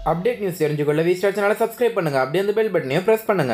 update news தெரிஞ்சுக்கொள்ள V Star சேனலை subscribe பண்ணுங்க அப்படியே அந்த பெல் பட்டனையும் ப்ரெஸ் பண்ணுங்க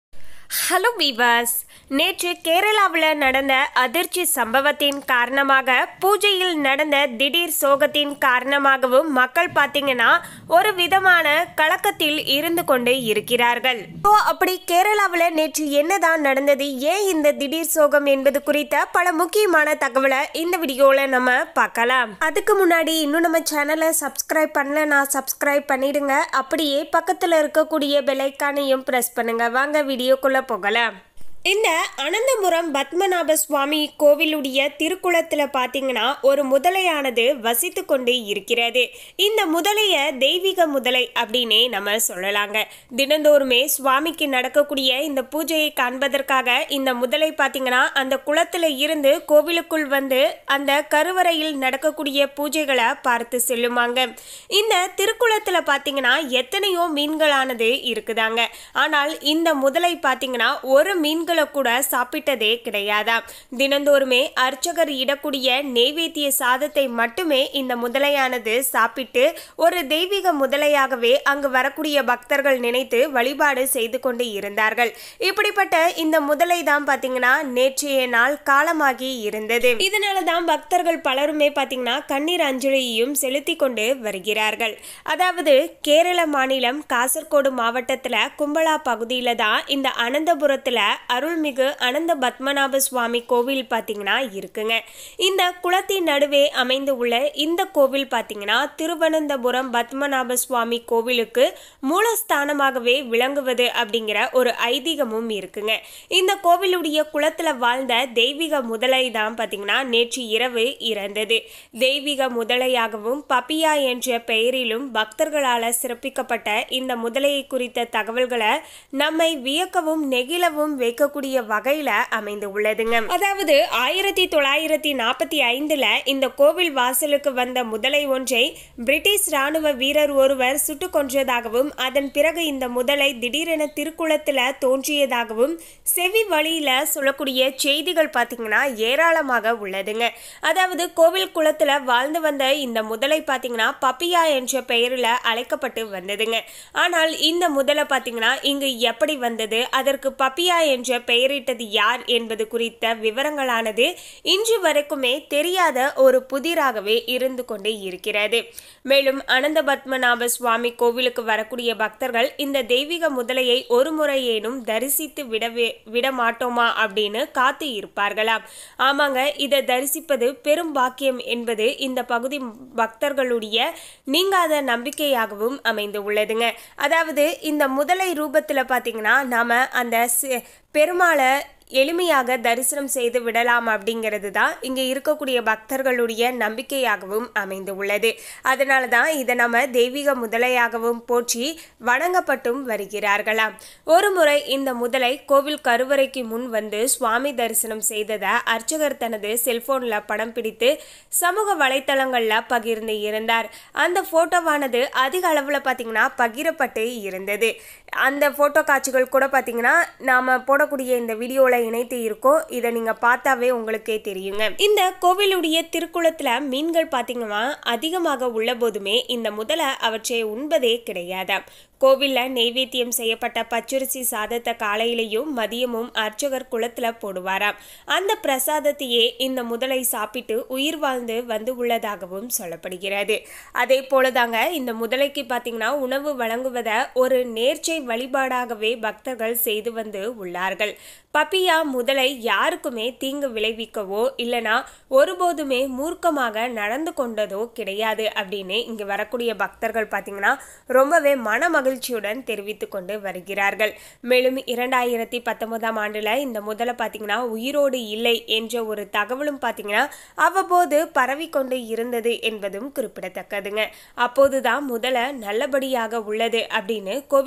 ஹலோ வீவர்ஸ் நேற்று கேரளாவில் நடந்த அதிர்ச்சி சம்பவத்தின் காரணமாக பூஜையில் நடந்த திடீர் சோகத்தின் காரணமாகவும் மக்கள் பார்த்தீங்கன்னா ஒரு விதமான கலக்கத்தில் இருந்து கொண்டு இருக்கிறார்கள் ஸோ அப்படி கேரளாவில் நேற்று என்னதான் நடந்தது ஏன் இந்த திடீர் சோகம் என்பது குறித்த பல முக்கியமான தகவலை இந்த வீடியோவில் நம்ம பார்க்கலாம் அதுக்கு முன்னாடி இன்னும் நம்ம சேனலை சப்ஸ்கிரைப் பண்ணலனா சப்ஸ்கிரைப் பண்ணிடுங்க அப்படியே பக்கத்தில் இருக்கக்கூடிய பெலைக்கானையும் ப்ரெஸ் பண்ணுங்க வாங்க வீடியோக்குள்ள போகலாம் இந்த அனந்தபுரம் பத்மநாப சுவாமி கோவிலுடைய திருக்குளத்தில் பார்த்தீங்கன்னா ஒரு முதலையானது வசித்து கொண்டு இருக்கிறது இந்த முதலைய தெய்வீக முதலை அப்படின்னே நம்ம சொல்லலாங்க தினந்தோறுமே சுவாமிக்கு நடக்கக்கூடிய இந்த பூஜையை காண்பதற்காக இந்த முதலை பார்த்தீங்கன்னா அந்த குளத்தில் இருந்து கோவிலுக்குள் வந்து அந்த கருவறையில் நடக்கக்கூடிய பூஜைகளை பார்த்து செல்லுமாங்க இந்த திருக்குளத்தில் பார்த்தீங்கன்னா எத்தனையோ மீன்களானது இருக்குதாங்க ஆனால் இந்த முதலை பார்த்தீங்கன்னா ஒரு மீன்களை கூட சாப்பிட்டதே கிடையாதாம் தினந்தோறுமே அர்ச்சகர் இடக்கூடிய நெய்வேத்திய சாதத்தை மட்டுமே இந்த முதலையானது சாப்பிட்டு ஒரு தெய்வீக முதலையாகவே அங்கு வரக்கூடிய பக்தர்கள் நினைத்து வழிபாடு செய்து கொண்டு இருந்தார்கள் இப்படிப்பட்ட இந்த முதலை தான் பார்த்தீங்கன்னா நேற்றைய நாள் காலமாகி இருந்தது இதனால தான் பக்தர்கள் பலருமே பார்த்தீங்கன்னா கண்ணீர் அஞ்சலியையும் செலுத்தி கொண்டு வருகிறார்கள் அதாவது கேரள மாநிலம் காசர்கோடு மாவட்டத்தில் கும்பலா பகுதியில் தான் இந்த அனந்தபுரத்தில் அருள்மிகு அனந்த பத்மநாப சுவாமி கோவில் பார்த்தீங்கன்னா இருக்குங்க இந்த குளத்தின் நடுவே அமைந்து உள்ள இந்த கோவில் பார்த்தீங்கன்னா திருவனந்தபுரம் பத்மநாப சுவாமி கோவிலுக்கு மூலஸ்தானமாகவே விளங்குவது அப்படிங்கிற ஒரு ஐதீகமும் இருக்குங்க இந்த கோவிலுடைய குளத்துல வாழ்ந்த தெய்வீக முதலை தான் பார்த்தீங்கன்னா நேற்று இரவு இறந்தது தெய்வீக முதலையாகவும் பப்பியா என்ற பெயரிலும் பக்தர்களால் சிறப்பிக்கப்பட்ட இந்த முதலையை குறித்த தகவல்களை நம்மை வியக்கவும் நெகிழவும் வைக்கக்கூடிய வகையில அமைந்து உள்ளதுங்க அதாவது ஆயிரத்தி தொள்ளாயிரத்தி நாற்பத்தி ஐந்துல இந்த கோவில் வாசலுக்கு வந்த முதலை ஒன்றை பிரிட்டிஷ் ராணுவ வீரர் ஒருவர் சுட்டுக் கொன்றதாகவும் அதன் பிறகு இந்த முதலை திடீரென திருக்குளத்துல தோன்றியதாகவும் செவி வழியில சொல்லக்கூடிய செய்திகள் பார்த்தீங்கன்னா ஏராளமாக உள்ளதுங்க அதாவது கோவில் குளத்துல வாழ்ந்து வந்த இந்த முதலை பார்த்தீங்கன்னா பப்பியா என்ற பெயரில் அழைக்கப்பட்டு வந்ததுங்க ஆனால் இந்த முதலை பார்த்தீங்கன்னா இங்கு எப்படி வந்தது அதற்கு பப்பியா என்ற பெயரிட்டது யார் என்பது குறித்த விவரங்களானது இன்று வரைக்குமே தெரியாத ஒரு புதிராகவே இருந்து கொண்டே இருக்கிறது மேலும் அனந்த பத்மநாப சுவாமி கோவிலுக்கு வரக்கூடிய பக்தர்கள் இந்த தெய்வீக முதலையை ஒரு முறையேனும் தரிசித்து விடவே விட மாட்டோமா அப்படின்னு காத்து இருப்பார்களாம் ஆமாங்க இதை தரிசிப்பது பெரும் பாக்கியம் என்பது இந்த பகுதி பக்தர்களுடைய நீங்காத நம்பிக்கையாகவும் அமைந்து உள்ளதுங்க அதாவது இந்த முதலை ரூபத்தில் பார்த்தீங்கன்னா நாம அந்த சி- பெருமாளை எளிமையாக தரிசனம் செய்து விடலாம் அப்படிங்கிறது தான் இங்கே இருக்கக்கூடிய பக்தர்களுடைய நம்பிக்கையாகவும் அமைந்து உள்ளது அதனால தான் இதை நம்ம தெய்வீக முதலையாகவும் போற்றி வணங்கப்பட்டும் வருகிறார்களாம் ஒரு முறை இந்த முதலை கோவில் கருவறைக்கு முன் வந்து சுவாமி தரிசனம் செய்ததை அர்ச்சகர் தனது செல்போனில் படம் பிடித்து சமூக வலைத்தளங்களில் பகிர்ந்து இருந்தார் அந்த போட்டோவானது அதிக அளவில் பார்த்தீங்கன்னா பகிரப்பட்டு இருந்தது அந்த போட்டோ காட்சிகள் கூட பார்த்தீங்கன்னா நாம போடக்கூடிய இந்த வீடியோவில் இணைத்து இருக்கோம் இதை நீங்கள் பார்த்தாவே உங்களுக்கே தெரியுங்க இந்த கோவிலுடைய திருக்குளத்தில் மீன்கள் பார்த்தீங்கன்னா அதிகமாக உள்ள போதுமே இந்த முதலை அவற்றை உண்பதே கிடையாதாம் கோவிலில் நெய்வேத்தியம் செய்யப்பட்ட பச்சரிசி சாதத்தை காலையிலையும் மதியமும் அர்ச்சகர் குளத்துல போடுவாராம் அந்த பிரசாதத்தையே இந்த முதலை சாப்பிட்டு உயிர் வாழ்ந்து வந்து உள்ளதாகவும் சொல்லப்படுகிறது அதே போலதாங்க இந்த முதலைக்கு பார்த்தீங்கன்னா உணவு வழங்குவதை ஒரு நேர்ச்சை வழிபாடாகவே பக்தர்கள் செய்து வந்து உள்ளார்கள் பப்பியா முதலை யாருக்குமே தீங்கு விளைவிக்கவோ இல்லனா ஒருபோதுமே மூர்க்கமாக நடந்து கொண்டதோ கிடையாது அப்படின்னு இங்கு வரக்கூடிய பக்தர்கள் பார்த்தீங்கன்னா ரொம்பவே மன மகிழ்ச்சியுடன் தெரிவித்து கொண்டு வருகிறார்கள் மேலும் இரண்டாயிரத்தி பத்தொன்பதாம் ஆண்டுல இந்த முதலை பார்த்தீங்கன்னா உயிரோடு இல்லை என்ற ஒரு தகவலும் பார்த்தீங்கன்னா அவ்வப்போது பரவிக்கொண்டு இருந்தது என்பதும் குறிப்பிடத்தக்கதுங்க அப்போதுதான் முதலை நல்லபடியாக உள்ளது அப்படின்னு கோவில் நிர்வாகம்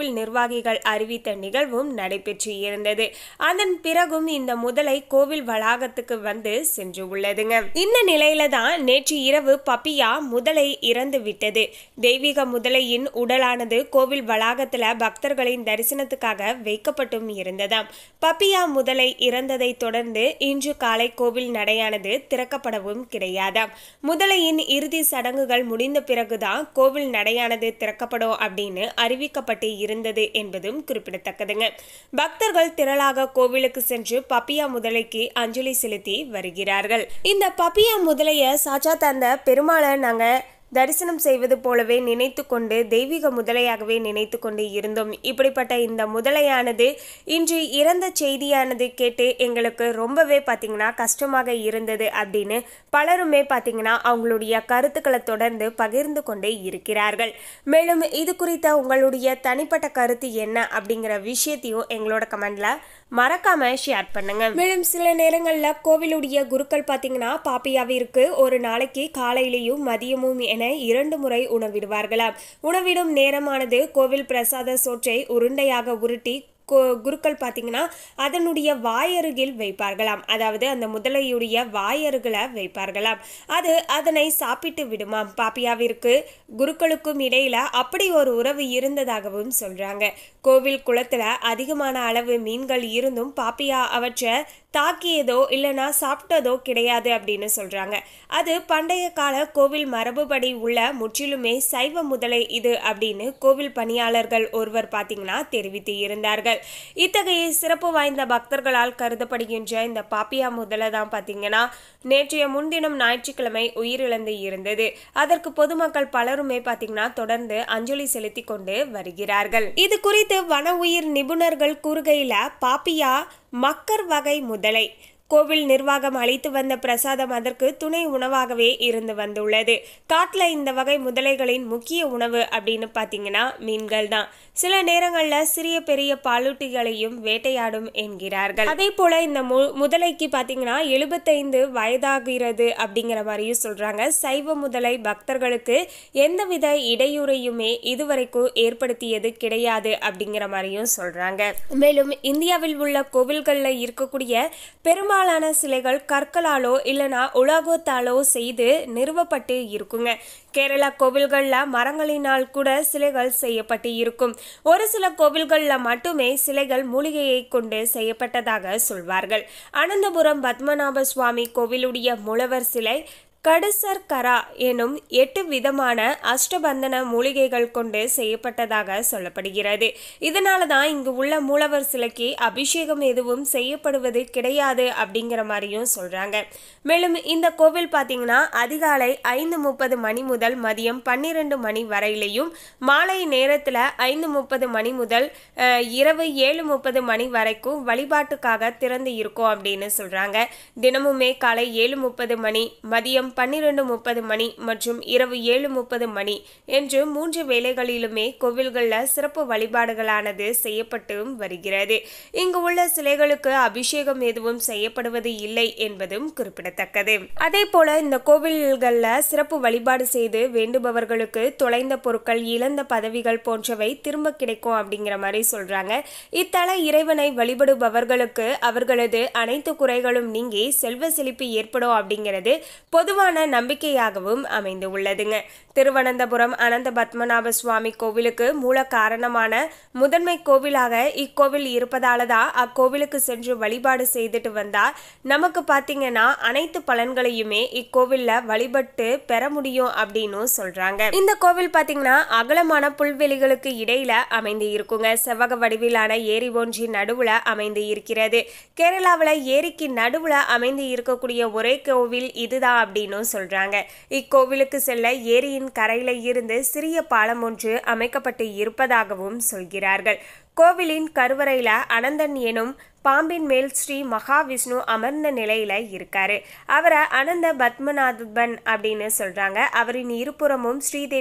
நிர்வாகிகள் அறிவித்த நிகழ்வும் நடைபெற்று இருந்தது அதன் பிறகும் இந்த முதலை கோவில் வளாகத்துக்கு வந்து சென்று உள்ளதுங்க இந்த நிலையில தான் நேற்று இரவு பப்பியா முதலை இறந்து விட்டது தெய்வீக முதலையின் உடலானது கோவில் வளாகத்துல பக்தர்களின் தரிசனத்துக்காக வைக்கப்பட்டும் இருந்ததாம் பப்பியா முதலை இறந்ததை தொடர்ந்து இன்று காலை கோவில் நடையானது திறக்கப்படவும் கிடையாதாம் முதலையின் இறுதி சடங்குகள் முடிந்த பிறகுதான் கோவில் நடையானது திறக்கப்படும் அப்படின்னு அறிவிக்கப்பட்டு இருந்தது என்பதும் குறிப்பிடத்தக்கதுங்க பக்தர்கள் திரளாக கோவிலுக்கு சென்று பப்பியா முதலைக்கு அஞ்சலி செலுத்தி வருகிறார்கள் இந்த பப்பியா முதலைய சாச்சா தந்த பெருமாளை நாங்க தரிசனம் செய்வது போலவே நினைத்து கொண்டு தெய்வீக முதலையாகவே நினைத்து கொண்டு இருந்தோம் இப்படிப்பட்ட இந்த முதலையானது இன்று இறந்த செய்தியானது கேட்டு எங்களுக்கு ரொம்பவே பார்த்தீங்கன்னா கஷ்டமாக இருந்தது அப்படின்னு பலருமே பார்த்தீங்கன்னா அவங்களுடைய கருத்துக்களை தொடர்ந்து பகிர்ந்து கொண்டே இருக்கிறார்கள் மேலும் இது குறித்த உங்களுடைய தனிப்பட்ட கருத்து என்ன அப்படிங்கிற விஷயத்தையும் எங்களோட கமெண்ட்ல மறக்காம ஷேர் பண்ணுங்க மேலும் சில நேரங்களில் கோவிலுடைய குருக்கள் பார்த்தீங்கன்னா பாப்பியாவிற்கு ஒரு நாளைக்கு காலையிலையும் மதியமும் என இரண்டு முறை உணவிடுவார்களாம் உணவிடும் நேரமானது கோவில் பிரசாத சோற்றை உருண்டையாக உருட்டி கோ- குருக்கள் பார்த்தீங்கன்னா அதனுடைய வாயருகில் வைப்பார்களாம் அதாவது அந்த முதலையுடைய வாயருகளை வைப்பார்களாம் அது அதனை சாப்பிட்டு விடுமாம் பாப்பியாவிற்கு குருக்களுக்கும் இடையில அப்படி ஒரு உறவு இருந்ததாகவும் சொல்றாங்க கோவில் குளத்துல அதிகமான அளவு மீன்கள் இருந்தும் பாப்பியா அவற்றை தாக்கியதோ இல்லைனா சாப்பிட்டதோ கிடையாது அப்படின்னு சொல்றாங்க அது பண்டைய கால கோவில் மரபுபடி உள்ள முற்றிலுமே சைவ முதலை இது அப்படின்னு கோவில் பணியாளர்கள் ஒருவர் பார்த்தீங்கன்னா தெரிவித்து இருந்தார்கள் இத்தகைய சிறப்பு வாய்ந்த பக்தர்களால் கருதப்படுகின்ற இந்த பாப்பியா முதலை தான் பார்த்தீங்கன்னா நேற்றைய முன்தினம் ஞாயிற்றுக்கிழமை உயிரிழந்து இருந்தது அதற்கு பொதுமக்கள் பலருமே பார்த்தீங்கன்னா தொடர்ந்து அஞ்சலி செலுத்தி கொண்டு வருகிறார்கள் இது குறித்து வன உயிர் நிபுணர்கள் கூறுகையில பாப்பியா மக்கர் வகை முதலை கோவில் நிர்வாகம் அளித்து வந்த பிரசாதம் அதற்கு துணை உணவாகவே இருந்து வந்துள்ளது காட்டுல இந்த வகை முதலைகளின் முக்கிய உணவு அப்படின்னு பார்த்தீங்கன்னா மீன்கள் தான் சில நேரங்களில் சிறிய பெரிய பாலூட்டிகளையும் வேட்டையாடும் என்கிறார்கள் அதே போல இந்த மு முதலைக்கு பார்த்தீங்கன்னா எழுபத்தைந்து வயதாகிறது அப்படிங்கிற மாதிரியும் சொல்றாங்க சைவ முதலை பக்தர்களுக்கு எந்தவித இடையூறையுமே இதுவரைக்கும் ஏற்படுத்தியது கிடையாது அப்படிங்கிற மாதிரியும் சொல்றாங்க மேலும் இந்தியாவில் உள்ள கோவில்களில் இருக்கக்கூடிய பெரும்பாலான சிலைகள் கற்களாலோ இல்லைனா உலோகத்தாலோ செய்து நிறுவப்பட்டு இருக்குங்க கேரளா கோவில்களில் மரங்களினால் கூட சிலைகள் செய்யப்பட்டு இருக்கும் ஒரு சில கோவில்களில் மட்டுமே சிலைகள் மூலிகையை கொண்டு செய்யப்பட்டதாக சொல்வார்கள் அனந்தபுரம் பத்மநாப சுவாமி கோவிலுடைய மூலவர் சிலை கடுசர் கரா எனும் எட்டு விதமான அஷ்டபந்தன மூலிகைகள் கொண்டு செய்யப்பட்டதாக சொல்லப்படுகிறது இதனால தான் இங்கு உள்ள மூலவர் சிலைக்கு அபிஷேகம் எதுவும் செய்யப்படுவது கிடையாது அப்படிங்கிற மாதிரியும் சொல்றாங்க மேலும் இந்த கோவில் பார்த்தீங்கன்னா அதிகாலை ஐந்து முப்பது மணி முதல் மதியம் பன்னிரெண்டு மணி வரையிலையும் மாலை நேரத்தில் ஐந்து முப்பது மணி முதல் அஹ், இரவு ஏழு முப்பது மணி வரைக்கும் வழிபாட்டுக்காக திறந்து இருக்கும் அப்படின்னு சொல்றாங்க தினமுமே காலை ஏழு முப்பது மணி மதியம் பன்னிரெண்டு முப்பது மணி மற்றும் இரவு ஏழு முப்பது மணி என்று மூன்று வேளைகளிலுமே கோவில்களில் சிறப்பு வழிபாடுகளானது செய்யப்பட்டும் வருகிறது இங்கு உள்ள சிலைகளுக்கு அபிஷேகம் எதுவும் செய்யப்படுவது இல்லை என்பதும் குறிப்பிடத்தக்கது அதே போல இந்த கோவில்களில் சிறப்பு வழிபாடு செய்து வேண்டுபவர்களுக்கு தொலைந்த பொருட்கள் இழந்த பதவிகள் போன்றவை திரும்ப கிடைக்கும் அப்படிங்கிற மாதிரி சொல்றாங்க இத்தல இறைவனை வழிபடுபவர்களுக்கு அவர்களது அனைத்து குறைகளும் நீங்கி செல்வ செழிப்பு ஏற்படும் அப்படிங்கிறது பொதுவான நம்பிக்கையாகவும் அமைந்து உள்ளதுங்க திருவனந்தபுரம் அனந்த பத்மநாப சுவாமி கோவிலுக்கு மூல காரணமான முதன்மை கோவிலாக இக்கோவில் இருப்பதால தான் அக்கோவிலுக்கு சென்று வழிபாடு செய்துட்டு வந்தா நமக்கு பார்த்தீங்கன்னா அனைத்து பலன்களையுமே இக்கோவில்ல வழிபட்டு பெற முடியும் அப்படின்னு சொல்றாங்க இந்த கோவில் பார்த்தீங்கன்னா அகலமான புல்வெளிகளுக்கு இடையில அமைந்து இருக்குங்க செவ்வக வடிவிலான ஏரி ஒன்றின் நடுவுல அமைந்து இருக்கிறது கேரளாவில் ஏரிக்கு நடுவுல அமைந்து இருக்கக்கூடிய ஒரே கோவில் இதுதான் அப்படின்னு சொல்றாங்க இக்கோவிலுக்கு செல்ல ஏரியின் கரையில இருந்து சிறிய பாலம் ஒன்று அமைக்கப்பட்டு இருப்பதாகவும் சொல்கிறார்கள் கோவிலின் கருவறையில அனந்தன் எனும் பாம்பின் மேல் ஸ்ரீ மகாவிஷ்ணு அமர்ந்த நிலையில இருக்காரு அவரை அனந்த பத்மநாபன் அப்படின்னு சொல்றாங்க அவரின் இருபுறமும் ஸ்ரீதேவி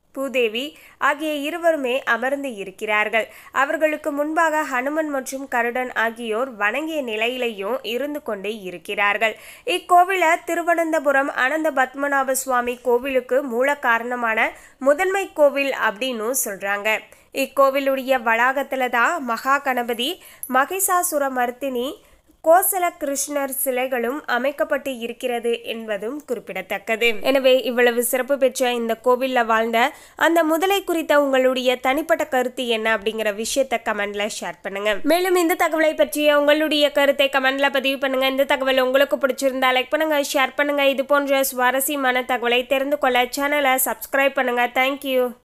பூதேவி ஆகிய இருவருமே அமர்ந்து இருக்கிறார்கள் அவர்களுக்கு முன்பாக ஹனுமன் மற்றும் கருடன் ஆகியோர் வணங்கிய நிலையிலையும் இருந்து கொண்டே இருக்கிறார்கள் இக்கோவில திருவனந்தபுரம் அனந்த பத்மநாப சுவாமி கோவிலுக்கு மூல காரணமான முதன்மை கோவில் அப்படின்னு சொல்றாங்க இக்கோவிலுடைய வளாகத்துல தான் மகா கணபதி மகிஷாசுர மர்த்தினி கோசல கிருஷ்ணர் சிலைகளும் அமைக்கப்பட்டு இருக்கிறது என்பதும் குறிப்பிடத்தக்கது எனவே இவ்வளவு சிறப்பு பெற்ற இந்த கோவில்ல வாழ்ந்த அந்த முதலை குறித்த உங்களுடைய தனிப்பட்ட கருத்து என்ன அப்படிங்கிற விஷயத்த கமெண்ட்ல ஷேர் பண்ணுங்க மேலும் இந்த தகவலை பற்றிய உங்களுடைய கருத்தை கமெண்ட்ல பதிவு பண்ணுங்க இந்த தகவல் உங்களுக்கு பிடிச்சிருந்தா லைக் பண்ணுங்க ஷேர் பண்ணுங்க இது போன்ற சுவாரஸ்யமான தகவலை தெரிந்து கொள்ள சேனலை சப்ஸ்கிரைப் பண்ணுங்க தேங்க்யூ